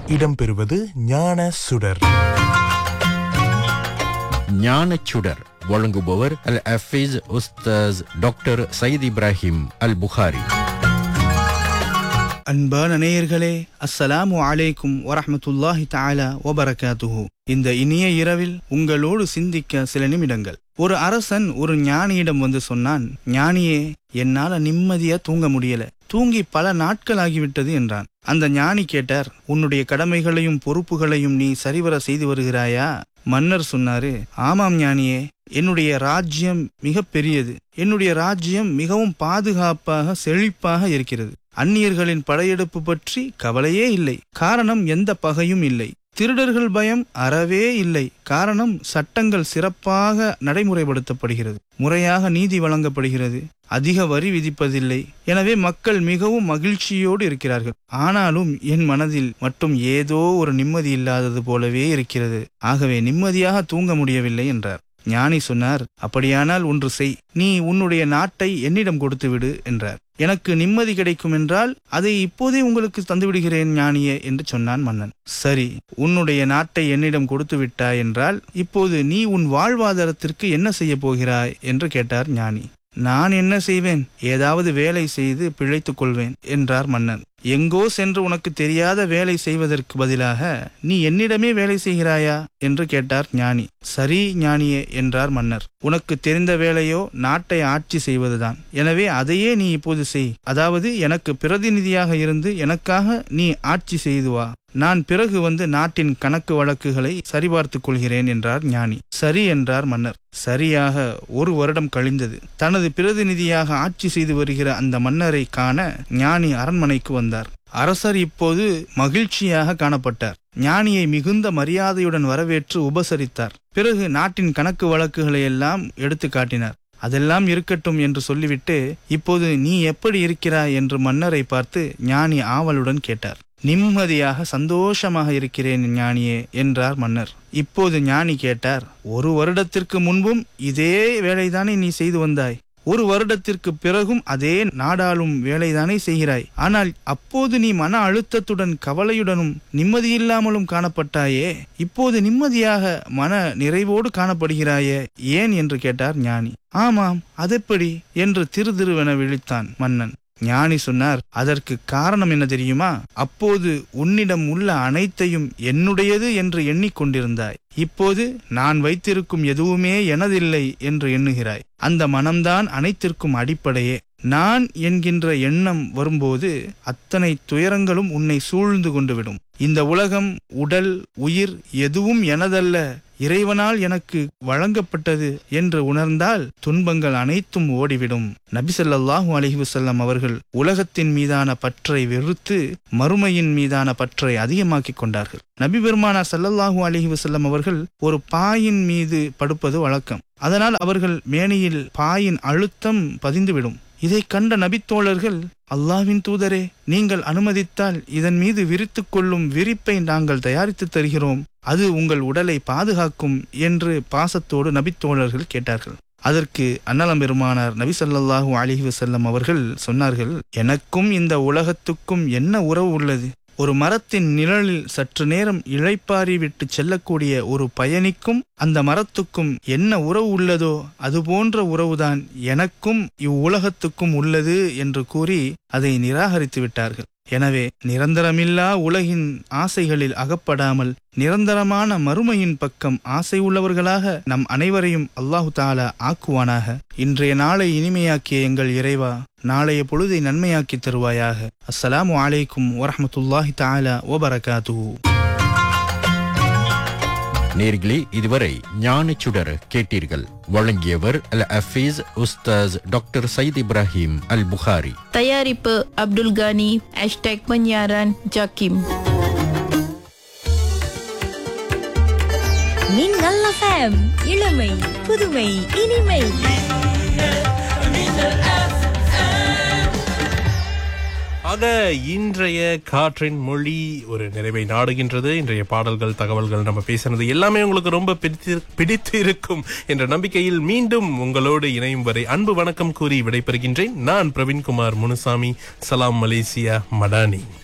இடம்பெறுவது ஞான சுடர் ஞானச்சுடர் வழங்குபவர் அல் அஃபீஸ் உஸ்தாஸ் டாக்டர் சயீத் இப்ராஹிம் அல் புகாரி அன்பான நேயர்களே அஸ்ஸலாமு அலைக்கும் வரஹ்மத்துல்லாஹி தஆலா வபரகாத்துஹு இந்த இனிய இரவில் உங்களோடு சிந்திக்க சில நிமிடங்கள் ஒரு அரசன் ஒரு ஞானியிடம் வந்து சொன்னான் ஞானியே என்னால நிம்மதியா தூங்க முடியல தூங்கி பல நாட்கள் ஆகிவிட்டது என்றான் அந்த ஞானி கேட்டார் உன்னுடைய கடமைகளையும் பொறுப்புகளையும் நீ சரிவர செய்து வருகிறாயா மன்னர் சொன்னாரு ஆமாம் ஞானியே என்னுடைய ராஜ்யம் மிக பெரியது என்னுடைய ராஜ்யம் மிகவும் பாதுகாப்பாக செழிப்பாக இருக்கிறது அந்நியர்களின் படையெடுப்பு பற்றி கவலையே இல்லை காரணம் எந்த பகையும் இல்லை திருடர்கள் பயம் அறவே இல்லை காரணம் சட்டங்கள் சிறப்பாக நடைமுறைப்படுத்தப்படுகிறது முறையாக நீதி வழங்கப்படுகிறது அதிக வரி விதிப்பதில்லை எனவே மக்கள் மிகவும் மகிழ்ச்சியோடு இருக்கிறார்கள் ஆனாலும் என் மனதில் மட்டும் ஏதோ ஒரு நிம்மதி இல்லாதது போலவே இருக்கிறது ஆகவே நிம்மதியாக தூங்க முடியவில்லை என்றார் ஞானி சொன்னார் அப்படியானால் ஒன்று செய் நீ உன்னுடைய நாட்டை என்னிடம் கொடுத்து விடு என்றார் எனக்கு நிம்மதி கிடைக்கும் என்றால் அதை இப்போதே உங்களுக்கு தந்துவிடுகிறேன் ஞானியே என்று சொன்னான் மன்னன் சரி உன்னுடைய நாட்டை என்னிடம் கொடுத்து விட்டாய் என்றால் இப்போது நீ உன் வாழ்வாதாரத்திற்கு என்ன செய்ய போகிறாய் என்று கேட்டார் ஞானி நான் என்ன செய்வேன் ஏதாவது வேலை செய்து பிழைத்துக் கொள்வேன் என்றார் மன்னன் எங்கோ சென்று உனக்கு தெரியாத வேலை செய்வதற்கு பதிலாக நீ என்னிடமே வேலை செய்கிறாயா என்று கேட்டார் ஞானி சரி ஞானியே என்றார் மன்னர் உனக்கு தெரிந்த வேலையோ நாட்டை ஆட்சி செய்வதுதான் எனவே அதையே நீ இப்போது செய் அதாவது எனக்கு பிரதிநிதியாக இருந்து எனக்காக நீ ஆட்சி செய்து வா நான் பிறகு வந்து நாட்டின் கணக்கு வழக்குகளை சரிபார்த்துக் கொள்கிறேன் என்றார் ஞானி சரி என்றார் மன்னர் சரியாக ஒரு வருடம் கழிந்தது தனது பிரதிநிதியாக ஆட்சி செய்து வருகிற அந்த மன்னரை காண ஞானி அரண்மனைக்கு வந்தார் அரசர் இப்போது மகிழ்ச்சியாக காணப்பட்டார் ஞானியை மிகுந்த மரியாதையுடன் வரவேற்று உபசரித்தார் பிறகு நாட்டின் கணக்கு வழக்குகளை எல்லாம் எடுத்து காட்டினார் அதெல்லாம் இருக்கட்டும் என்று சொல்லிவிட்டு இப்போது நீ எப்படி இருக்கிறாய் என்று மன்னரை பார்த்து ஞானி ஆவலுடன் கேட்டார் நிம்மதியாக சந்தோஷமாக இருக்கிறேன் ஞானியே என்றார் மன்னர் இப்போது ஞானி கேட்டார் ஒரு வருடத்திற்கு முன்பும் இதே வேலைதானே நீ செய்து வந்தாய் ஒரு வருடத்திற்கு பிறகும் அதே நாடாளும் வேலைதானே செய்கிறாய் ஆனால் அப்போது நீ மன அழுத்தத்துடன் கவலையுடனும் நிம்மதியில்லாமலும் காணப்பட்டாயே இப்போது நிம்மதியாக மன நிறைவோடு காணப்படுகிறாயே ஏன் என்று கேட்டார் ஞானி ஆமாம் அதெப்படி என்று திரு திருவென விழித்தான் மன்னன் ஞானி சொன்னார் அதற்கு காரணம் என்ன தெரியுமா அப்போது உன்னிடம் உள்ள அனைத்தையும் என்னுடையது என்று எண்ணிக்கொண்டிருந்தாய் இப்போது நான் வைத்திருக்கும் எதுவுமே எனதில்லை என்று எண்ணுகிறாய் அந்த மனம்தான் அனைத்திற்கும் அடிப்படையே நான் என்கின்ற எண்ணம் வரும்போது அத்தனை துயரங்களும் உன்னை சூழ்ந்து கொண்டுவிடும் இந்த உலகம் உடல் உயிர் எதுவும் எனதல்ல இறைவனால் எனக்கு வழங்கப்பட்டது என்று உணர்ந்தால் துன்பங்கள் அனைத்தும் ஓடிவிடும் நபிசல்லாஹு அலஹி வசல்லம் அவர்கள் உலகத்தின் மீதான பற்றை வெறுத்து மறுமையின் மீதான பற்றை அதிகமாக்கிக் கொண்டார்கள் நபி பெருமானா சல்லல்லாஹு அலஹி வசல்லம் அவர்கள் ஒரு பாயின் மீது படுப்பது வழக்கம் அதனால் அவர்கள் மேனியில் பாயின் அழுத்தம் பதிந்துவிடும் இதை கண்ட நபித்தோழர்கள் அல்லாவின் தூதரே நீங்கள் அனுமதித்தால் இதன் மீது விரித்துக் கொள்ளும் விரிப்பை நாங்கள் தயாரித்து தருகிறோம் அது உங்கள் உடலை பாதுகாக்கும் என்று பாசத்தோடு நபித்தோழர்கள் கேட்டார்கள் அதற்கு அன்னலம் பெருமானார் நபி சல்லாஹூ அலிஹி வசல்லம் அவர்கள் சொன்னார்கள் எனக்கும் இந்த உலகத்துக்கும் என்ன உறவு உள்ளது ஒரு மரத்தின் நிழலில் சற்று நேரம் இழைப்பாரி விட்டு செல்லக்கூடிய ஒரு பயணிக்கும் அந்த மரத்துக்கும் என்ன உறவு உள்ளதோ அதுபோன்ற உறவுதான் எனக்கும் இவ்வுலகத்துக்கும் உள்ளது என்று கூறி அதை நிராகரித்து விட்டார்கள் எனவே நிரந்தரமில்லா உலகின் ஆசைகளில் அகப்படாமல் நிரந்தரமான மறுமையின் பக்கம் ஆசை உள்ளவர்களாக நம் அனைவரையும் அல்லாஹு தாலா ஆக்குவானாக இன்றைய நாளை இனிமையாக்கிய எங்கள் இறைவா நாளைய பொழுதை நன்மையாக்கி தருவாயாக அஸ்ஸலாமு அலைக்கும் வரஹமத்துல்லாஹி தாலா ஓபரகாத்துஹூ நேர்களே இதுவரை ஞானச்சுடர் கேட்டீர்கள் வழங்கியவர் அல் அஃபீஸ் உஸ்தாஸ் டாக்டர் சயீத் இப்ராஹிம் அல் புகாரி தயாரிப்பு அப்துல் கானி ஹேஷ்டேக் பன்யாரன் ஜாக்கிம் மின்னல் எஃப்எம் இளமை புதுமை இனிமை ஆக இன்றைய காற்றின் மொழி ஒரு நிறைவை நாடுகின்றது இன்றைய பாடல்கள் தகவல்கள் நம்ம பேசுனது எல்லாமே உங்களுக்கு ரொம்ப பிடித்து பிடித்து இருக்கும் என்ற நம்பிக்கையில் மீண்டும் உங்களோடு இணையும் வரை அன்பு வணக்கம் கூறி விடைபெறுகின்றேன் நான் பிரவீன்குமார் முனுசாமி சலாம் மலேசியா மடானி